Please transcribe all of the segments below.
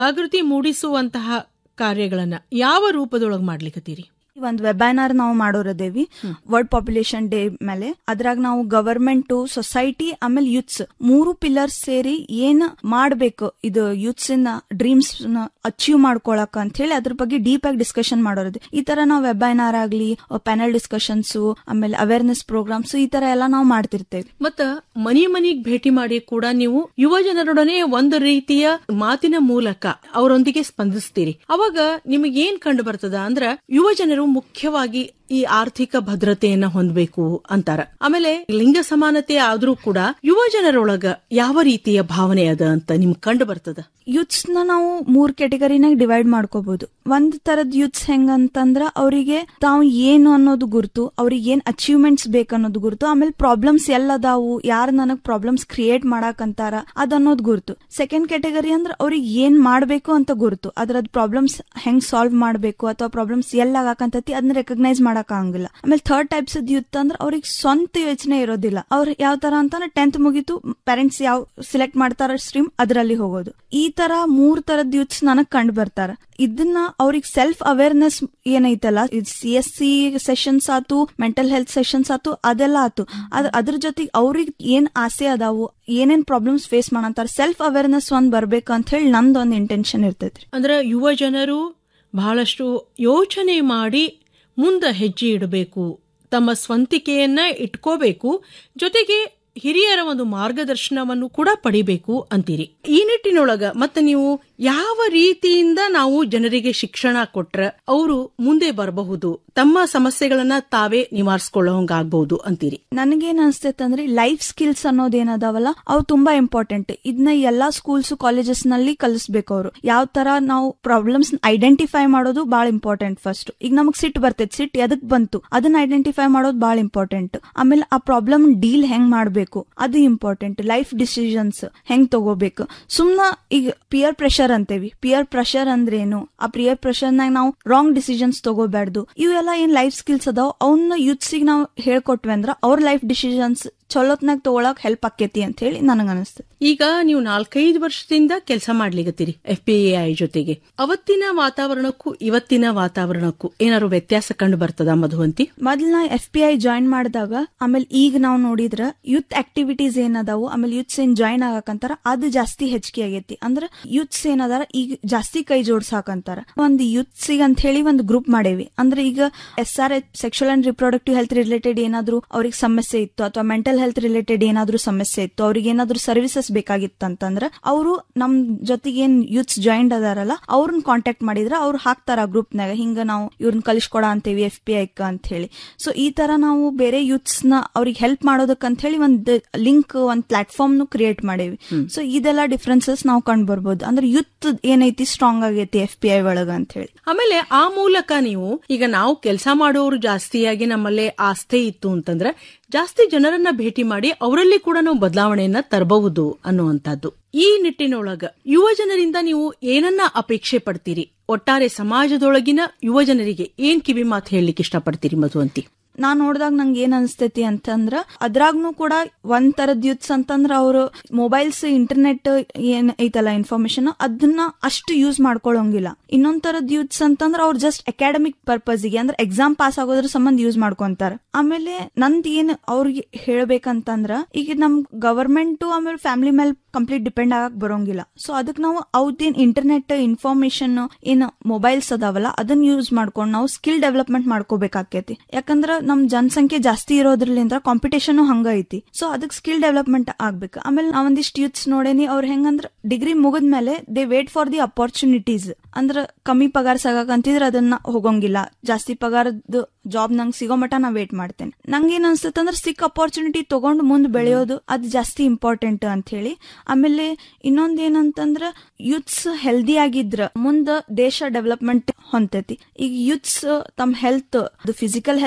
ಜಾಗೃತಿ ಮೂಡಿಸುವಂತಹ ಕಾರ್ಯಗಳನ್ನ ಯಾವ ರೂಪದೊಳಗೆ ಮಾಡ್ಲಿಕತ್ತೀರಿ ಒಂದ್ ವೆಬೈನಾರ್ ನಾವು ಮಾಡೋರದೇವಿ ವರ್ಲ್ಡ್ ಪಾಪ್ಯುಲೇಷನ್ ಡೇ ಮೇಲೆ ಅದ್ರಾಗ ನಾವು ಗವರ್ಮೆಂಟ್ ಸೊಸೈಟಿ ಆಮೇಲೆ ಯೂತ್ಸ್ ಮೂರು ಪಿಲ್ಲರ್ಸ್ ಸೇರಿ ಏನ್ ಮಾಡ್ಬೇಕು ಇದು ಯೂತ್ಸ್ ಇನ ಡ್ರೀಮ್ಸ್ ಅಚೀವ್ ಮಾಡ್ಕೊಳಕ್ ಅಂತ ಹೇಳಿ ಅದ್ರ ಬಗ್ಗೆ ಡೀಪ್ ಆಗಿ ಡಿಸ್ಕಷನ್ ಮಾಡೋರದು ಈ ತರ ನಾವು ವೆಬೈನಾರ್ ಆಗ್ಲಿ ಪ್ಯಾನಲ್ ಡಿಸ್ಕಷನ್ಸ್ ಆಮೇಲೆ ಅವೇರ್ನೆಸ್ ಪ್ರೋಗ್ರಾಮ್ಸ್ ಈ ತರ ಎಲ್ಲ ನಾವು ಮಾಡ್ತಿರ್ತೇವೆ ಮತ್ತ ಮನಿ ಮನಿಗ್ ಭೇಟಿ ಮಾಡಿ ಕೂಡ ನೀವು ಯುವ ಜನರೊಡನೆ ಒಂದು ರೀತಿಯ ಮಾತಿನ ಮೂಲಕ ಅವರೊಂದಿಗೆ ಸ್ಪಂದಿಸ್ತೀರಿ ಅವಾಗ ನಿಮಗೆ ಏನ್ ಕಂಡು ಬರ್ತದ ಅಂದ್ರ ಯುವ ಜನರು ಮುಖ್ಯವಾಗಿ ಈ ಆರ್ಥಿಕ ಭದ್ರತೆಯನ್ನ ಹೊಂದಬೇಕು ಅಂತಾರ ಆಮೇಲೆ ಲಿಂಗ ಸಮಾನತೆ ಆದ್ರೂ ಕೂಡ ಯುವ ಜನರೊಳಗ ಯಾವ ರೀತಿಯ ಭಾವನೆ ಅದ ಅಂತ ನಿಮ್ಗೆ ಕಂಡು ಬರ್ತದ ಯೂತ್ಸ್ ನ ನಾವು ಮೂರ್ ಕ್ಯಾಟಗರಿನಾಗ ಡಿವೈಡ್ ಮಾಡ್ಕೋಬಹುದು ಒಂದ್ ತರದ್ ಯೂತ್ಸ್ ಹೆಂಗಂತಂದ್ರ ಅವರಿಗೆ ತಾವು ಏನು ಅನ್ನೋದು ಗುರ್ತು ಅವ್ರಿಗೆ ಏನ್ ಅಚೀವ್ಮೆಂಟ್ಸ್ ಬೇಕು ಅನ್ನೋದು ಗುರ್ತು ಆಮೇಲೆ ಪ್ರಾಬ್ಲಮ್ಸ್ ಎಲ್ಲದಾವು ಯಾರು ನನಗ್ ಪ್ರಾಬ್ಲಮ್ಸ್ ಕ್ರಿಯೇಟ್ ಮಾಡಾಕಂತಾರ ಅದ್ ಅನ್ನೋದು ಗುರ್ತು ಸೆಕೆಂಡ್ ಕ್ಯಾಟಗರಿ ಅಂದ್ರೆ ಅವ್ರಿಗೆ ಏನ್ ಮಾಡ್ಬೇಕು ಅಂತ ಗುರ್ತು ಅದ್ರದ್ ಪ್ರಾಬ್ಲಮ್ಸ್ ಹೆಂಗ್ ಸಾಲ್ವ್ ಮಾಡ್ಬೇಕು ಅಥವಾ ಪ್ರಾಬ್ಲಮ್ಸ್ ಎಲ್ಲ ಆಗಾಕಂತತಿ ಅದನ್ನ ರೆಕಗ್ನೈಸ್ ಮಾಡಕ್ ಆಗಂಗಿಲ್ಲ ಆಮೇಲೆ ಥರ್ಡ್ ಟೈಪ್ಸ್ ಯೂತ್ ಅಂದ್ರೆ ಅವ್ರಿಗೆ ಸ್ವಂತ ಯೋಚನೆ ಇರೋದಿಲ್ಲ ಅವ್ರು ಯಾವ ತರ ಅಂತಂದ್ರೆ ಟೆಂತ್ ಮುಗೀತು ಪೇರೆಂಟ್ಸ್ ಯಾವ ಸಿಲೆಕ್ಟ್ ಮಾಡ್ತಾರ ಸ್ಟ್ರೀಮ್ ಅದರಲ್ಲಿ ಹೋಗೋದು ಈ ತರ ಮೂರ್ ತರದ್ ಯೂತ್ಸ್ ನನಗ್ ಕಂಡು ಬರ್ತಾರ ಇದನ್ನ ಅವ್ರಿಗೆ ಸೆಲ್ಫ್ ಅವೇರ್ನೆಸ್ ಏನೈತಲ್ಲ ಸಿ ಎಸ್ ಸಿ ಸೆಷನ್ಸ್ ಆತು ಮೆಂಟಲ್ ಹೆಲ್ತ್ ಸೆಷನ್ಸ್ ಆತು ಅದೆಲ್ಲ ಆತು ಅದ್ರ ಅದ್ರ ಜೊತೆಗೆ ಅವ್ರಿಗೆ ಏನ್ ಆಸೆ ಅದಾವು ಏನೇನ್ ಪ್ರಾಬ್ಲಮ್ಸ್ ಫೇಸ್ ಮಾಡಂತಾರ ಸೆಲ್ಫ್ ಅವೇರ್ನೆಸ್ ಒಂದ್ ಬರ್ಬೇಕು ಅಂತ ಹೇಳಿ ನಂದು ಒಂದ್ ಇಂಟೆನ್ಷನ್ ಇರ್ತೈತ್ರಿ ಅಂದ್ರೆ ಯುವ ಜನರು ಬಹಳಷ್ಟು ಯೋಚನೆ ಮಾಡಿ ಮುಂದೆ ಹೆಜ್ಜೆ ಇಡಬೇಕು ತಮ್ಮ ಸ್ವಂತಿಕೆಯನ್ನ ಇಟ್ಕೋಬೇಕು ಜೊತೆಗೆ ಹಿರಿಯರ ಒಂದು ಮಾರ್ಗದರ್ಶನವನ್ನು ಕೂಡ ಪಡಿಬೇಕು ಅಂತೀರಿ ಈ ನಿಟ್ಟಿನೊಳಗ ಮತ್ತೆ ನೀವು ಯಾವ ರೀತಿಯಿಂದ ನಾವು ಜನರಿಗೆ ಶಿಕ್ಷಣ ಕೊಟ್ರ ಅವರು ಮುಂದೆ ಬರಬಹುದು ತಮ್ಮ ಸಮಸ್ಯೆಗಳನ್ನ ತಾವೇ ನಿವಾರಿಸ್ಕೊಳ್ಳೋಂಗಾಗಬಹುದು ಅಂತೀರಿ ನನಗೇನ್ ಅನ್ಸ್ತೈತೆ ಅಂದ್ರೆ ಲೈಫ್ ಸ್ಕಿಲ್ಸ್ ಅನ್ನೋದೇನದಾವಲ್ಲ ಅವು ತುಂಬಾ ಇಂಪಾರ್ಟೆಂಟ್ ಇದನ್ನ ಎಲ್ಲಾ ಸ್ಕೂಲ್ಸ್ ಕಾಲೇಜಸ್ ನಲ್ಲಿ ಕಲಿಸ್ಬೇಕು ಅವರು ಯಾವ ತರ ನಾವು ಪ್ರಾಬ್ಲಮ್ಸ್ ಐಡೆಂಟಿಫೈ ಮಾಡೋದು ಬಹಳ ಇಂಪಾರ್ಟೆಂಟ್ ಫಸ್ಟ್ ಈಗ ನಮಗ್ ಸಿಟ್ ಬರ್ತೈತಿ ಸಿಟ್ ಎದಕ್ ಬಂತು ಅದನ್ನ ಐಡೆಂಟಿಫೈ ಮಾಡೋದು ಬಹಳ ಇಂಪಾರ್ಟೆಂಟ್ ಆಮೇಲೆ ಆ ಪ್ರಾಬ್ಲಮ್ ಡೀಲ್ ಹೆಂಗ್ ಮಾಡ್ಬೇಕು ಅದು ಇಂಪಾರ್ಟೆಂಟ್ ಲೈಫ್ ಡಿಸಿಷನ್ಸ್ ಹೆಂಗ್ ತಗೋಬೇಕು ಸುಮ್ನ ಈಗ ಪಿಯರ್ ಪ್ರೆಷರ್ ಅಂತೇವಿ ಪಿಯರ್ ಪ್ರೆಷರ್ ಅಂದ್ರೆ ಏನು ಆ ಪಿಯರ್ ಪ್ರೆಷರ್ ನಾಗ ನಾವು ರಾಂಗ್ ಡಿಸಿಷನ್ಸ್ ತಗೋಬಾರ್ದು ಇವೆಲ್ಲ ಏನ್ ಲೈಫ್ ಸ್ಕಿಲ್ಸ್ ಅದಾವ ಅವನ್ನ ಯೂತ್ಸಿಗೆ ನಾವು ಹೇಳ್ಕೊಟ್ವಿ ಅಂದ್ರ ಅವ್ರ ಲೈಫ್ ಡಿಸಿಷನ್ಸ್ ಚಲೋತ್ನಾಗ ತಗೊಳಕ್ ಹೆಲ್ಪ್ ಆಕೇತಿ ಅಂತ ಹೇಳಿ ನನಗ ಅನಿಸ್ತದೆ ಈಗ ನೀವು ನಾಲ್ಕೈದು ವರ್ಷದಿಂದ ಕೆಲಸ ಮಾಡ್ಲಿಕತ್ತೀರಿ ಎಫ್ ಪಿ ಐ ಜೊತೆಗೆ ಅವತ್ತಿನ ವಾತಾವರಣಕ್ಕೂ ಇವತ್ತಿನ ವಾತಾವರಣಕ್ಕೂ ಏನಾದ್ರು ವ್ಯತ್ಯಾಸ ಕಂಡು ಬರ್ತದ ಮಧುವಂತಿ ಮೊದ್ಲ ನಾ ಎಫ್ ಪಿ ಐ ಜಾಯಿನ್ ಮಾಡಿದಾಗ ಆಮೇಲೆ ಈಗ ನಾವು ನೋಡಿದ್ರ ಯೂತ್ ಆಕ್ಟಿವಿಟೀಸ್ ಏನದಾವು ಆಮೇಲೆ ಯೂತ್ಸ್ ಏನ್ ಜಾಯಿನ್ ಆಗಕಂತಾರ ಅದು ಜಾಸ್ತಿ ಹೆಚ್ಚಿಗೆ ಆಗೈತಿ ಅಂದ್ರ ಯೂತ್ಸ್ ಏನದಾರ ಈಗ ಜಾಸ್ತಿ ಕೈ ಜೋಡ್ಸಾಕಂತಾರ ಒಂದ್ ಯೂತ್ಸ್ ಅಂತ ಹೇಳಿ ಒಂದು ಗ್ರೂಪ್ ಮಾಡೇವಿ ಅಂದ್ರೆ ಈಗ S R H sexual and reproductive health related ಏನಾದ್ರು ಅವ್ರಿಗೆ ಸಮಸ್ಯೆ ಇತ್ತು ಅಥವಾ ಮೆಂಟಲ್ ಹೆಲ್ತ್ ರಿಲೇಟೆಡ್ ಏನಾದ್ರು ಸಮಸ್ಯೆ ಇತ್ತು ಅವ್ರಿಗೆ ಏನಾದ್ರು ಸರ್ವಿಸಸ್ ಬೇಕಾಗಿತ್ತು ಅಂತಂದ್ರ ಅವರು ನಮ್ ಜೊತೆಗೆ ಏನ್ ಯೂತ್ಸ್ ಜಾಯಿಂಟ್ ಅದಾರಲ್ಲ ಅವ್ರನ್ನ ಕಾಂಟ್ಯಾಕ್ಟ್ ಮಾಡಿದ್ರ ಅವ್ರು ಹಾಕ್ತಾರ ಗ್ರೂಪ್ ನಾಗ ಹಿಂಗ ನಾವು ಇವ್ರನ್ನ ಕಲಿಸ್ಕೊಡ ಅಂತೇವಿ ಎಫ್ ಪಿ ಐ ಅಂತ ಹೇಳಿ ಸೊ ಈ ತರ ನಾವು ಬೇರೆ ಯೂತ್ಸ್ ನ ಅವ್ರಿಗೆ ಹೆಲ್ಪ್ ಮಾಡೋದಕ್ಕಂತ ಹೇಳಿ ಒಂದ್ ಲಿಂಕ್ ಒಂದ್ ಪ್ಲಾಟ್ಫಾರ್ಮ್ ನು ಕ್ರಿಯೇಟ್ ಮಾಡೇವಿ ಸೊ ಇದೆಲ್ಲ ಡಿಫ್ರೆನ್ಸಸ್ ನಾವು ಕಂಡು ಬರ್ಬೋದು ಅಂದ್ರೆ ಯೂತ್ ಏನೈತಿ ಸ್ಟ್ರಾಂಗ್ ಆಗೈತಿ ಎಫ್ ಪಿ ಐ ಒಳಗ ಅಂತ ಹೇಳಿ ಆಮೇಲೆ ಆ ಮೂಲಕ ನೀವು ಈಗ ನಾವು ಕೆಲಸ ಮಾಡೋರು ಜಾಸ್ತಿಯಾಗಿ ನಮ್ಮಲ್ಲೇ ಆಸ್ಥೆ ಇತ್ತು ಅಂತಂದ್ರೆ ಜಾಸ್ತಿ ಜನರನ್ನ ಭೇಟಿ ಮಾಡಿ ಅವರಲ್ಲಿ ಕೂಡ ನಾವು ಬದಲಾವಣೆಯನ್ನ ತರಬಹುದು ಅನ್ನುವಂಥದ್ದು ಈ ನಿಟ್ಟಿನೊಳಗ ಯುವ ಜನರಿಂದ ನೀವು ಏನನ್ನ ಅಪೇಕ್ಷೆ ಪಡ್ತೀರಿ ಒಟ್ಟಾರೆ ಸಮಾಜದೊಳಗಿನ ಯುವ ಜನರಿಗೆ ಏನ್ ಕಿವಿ ಮಾತು ಹೇಳಲಿಕ್ಕೆ ಇಷ್ಟಪಡ್ತೀರಿ ಮಧುವಂತಿ ನಾ ನೋಡಿದಾಗ ನಂಗೆ ಏನ್ ಅನ್ಸ್ತೈತಿ ಅಂತಂದ್ರ ಅದ್ರಾಗ್ನು ಕೂಡ ಒಂದ್ ತರದ್ ಯೂತ್ಸ್ ಅಂತಂದ್ರ ಅವರು ಮೊಬೈಲ್ಸ್ ಇಂಟರ್ನೆಟ್ ಏನ್ ಐತಲ್ಲ ಇನ್ಫಾರ್ಮೇಶನ್ ಅದನ್ನ ಅಷ್ಟು ಯೂಸ್ ಮಾಡ್ಕೊಳಂಗಿಲ್ಲ ಇನ್ನೊಂದ್ ತರದ್ ಯೂತ್ಸ್ ಅಂತಂದ್ರ ಅವ್ರು ಜಸ್ಟ್ ಅಕಾಡೆಮಿಕ್ ಪರ್ಪಸ್ಗೆ ಅಂದ್ರೆ ಎಕ್ಸಾಮ್ ಪಾಸ್ ಆಗೋದ್ರ ಸಂಬಂಧ ಯೂಸ್ ಮಾಡ್ಕೊಂತಾರ ಆಮೇಲೆ ನಂದ್ ಏನ್ ಅವ್ರಿಗೆ ಹೇಳ್ಬೇಕಂತಂದ್ರ ಈಗ ನಮ್ ಗವರ್ಮೆಂಟ್ ಆಮೇಲೆ ಫ್ಯಾಮಿಲಿ ಮೇಲೆ ಕಂಪ್ಲೀಟ್ ಡಿಪೆಂಡ್ ಆಗಕ್ ಬರೋಂಗಿಲ್ಲ ಸೊ ಅದಕ್ ನಾವು ಅವ್ದೇನ್ ಇಂಟರ್ನೆಟ್ ಇನ್ಫಾರ್ಮೇಶನ್ ಏನ್ ಮೊಬೈಲ್ಸ್ ಅದಾವಲ್ಲ ಅದನ್ನ ಯೂಸ್ ಮಾಡ್ಕೊಂಡು ನಾವು ಸ್ಕಿಲ್ ಡೆವಲಪ್ಮೆಂಟ್ ಮಾಡ್ಕೋಬೇಕಾಕೇತಿ ಯಾಕಂದ್ರ ನಮ್ ಜನಸಂಖ್ಯೆ ಜಾಸ್ತಿ ಇರೋದ್ರಲಿಂದ ಕಾಂಪಿಟೇಷನ್ ಹಂಗ ಐತಿ ಸೊ ಅದಕ್ಕೆ ಸ್ಕಿಲ್ ಡೆವಲಪ್ಮೆಂಟ್ ಆಗ್ಬೇಕು ಆಮೇಲೆ ನಾವೊಂದಿಷ್ಟು ಯೂತ್ಸ್ ನೋಡೇನಿ ಅವ್ರ ಹೆಂಗಂದ್ರ ಡಿಗ್ರಿ ಮುಗಿದ್ಮೇಲೆ they wait for the opportunities ಅಂದ್ರ ಕಮ್ಮಿ ಪಗಾರ ಸಿಗಕಂತಿದ್ರ ಅದನ್ನ ಹೋಗಂಗಿಲ್ಲ ಜಾಸ್ತಿ ಪಗಾರದ ಜಾಬ್ ನಂಗೆ ಸಿಗೋ ಮಟ ನಾ ವೇಟ್ ಮಾಡ್ತೇನೆ ನಂಗೆ ಏನ್ ಅನ್ಸುತ್ತೆ ಅಂದ್ರೆ ಸಿಕ್ ಅಪರ್ಚುನಿಟಿ ತಗೊಂಡು ಮುಂದೆ ಬೆಳೆಯೋದು ಅದು ಜಾಸ್ತಿ ಇಂಪಾರ್ಟೆಂಟ್ ಅಂತ ಹೇಳಿ ಆಮೇಲೆ ಇನ್ನೊಂದ್ ಏನಂತಂದ್ರ ಯೂತ್ಸ್ ಹೆಲ್ದಿ ಆಗಿದ್ರ ಮುಂದ ದೇಶ ಡೆವಲಪ್ಮೆಂಟ್ ಹೊಂತೈತಿ ಈಗ ಯೂತ್ಸ್ ತಮ್ಮ ಹೆಲ್ತ್ ಅದು ಫಿಸಿಕಲ್ ಹೆಲ್ತ್ ಆಗಿರ್ಲಿ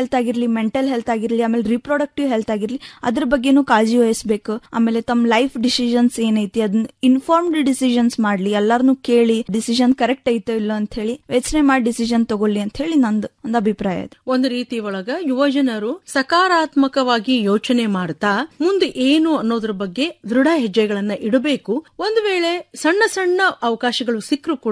ಆಗಿರ್ಲಿ ಮೆಂಟಲ್ ಹೆಲ್ತ್ ಆಗಿರ್ಲಿ ಆಮೇಲೆ ರಿಪ್ರೊಡಕ್ಟಿವ್ ಹೆಲ್ತ್ ಆಗಿರ್ಲಿ ಅದ್ರ ಬಗ್ಗೆನೂ ಕಾಳಜಿ ವಹಿಸ್ಬೇಕು ಆಮೇಲೆ ತಮ್ಮ ಲೈಫ್ ಡಿಸಿಷನ್ಸ್ ಏನೈತಿ ಅದನ್ನ ಇನ್ಫಾರ್ಮ್ಡ್ ಡಿಸಿಷನ್ಸ್ ಮಾಡ್ಲಿ ಎಲ್ಲಾರನು ಕೇಳಿ ಡಿಸಿಷನ್ ಕರೆಕ್ಟ್ ಐತೋ ಇಲ್ಲ ಅಂತ ಹೇಳಿ ಯೋಚನೆ ಮಾಡಿ ಡಿಸಿಷನ್ ತಗೊಳ್ಳಿ ಅಂತ ಹೇಳಿ ನಂದು ಒಂದು ಅಭಿಪ್ರಾಯ ಇದೆ ಒಂದು ರೀತಿ ಒಳಗ ಯುವಜನರು ಸಕಾರಾತ್ಮಕವಾಗಿ ಯೋಚನೆ ಮಾಡ್ತಾ ಮುಂದೆ ಏನು ಅನ್ನೋದ್ರ ಬಗ್ಗೆ ದೃಢ ಹೆಜ್ಜೆಗಳನ್ನ ಇಡಬೇಕು ಒಂದು ವೇಳೆ ಸಣ್ಣ ಸಣ್ಣ ಅವಕಾಶಗಳು ಸಿಕ್ಕರು ಕೂಡ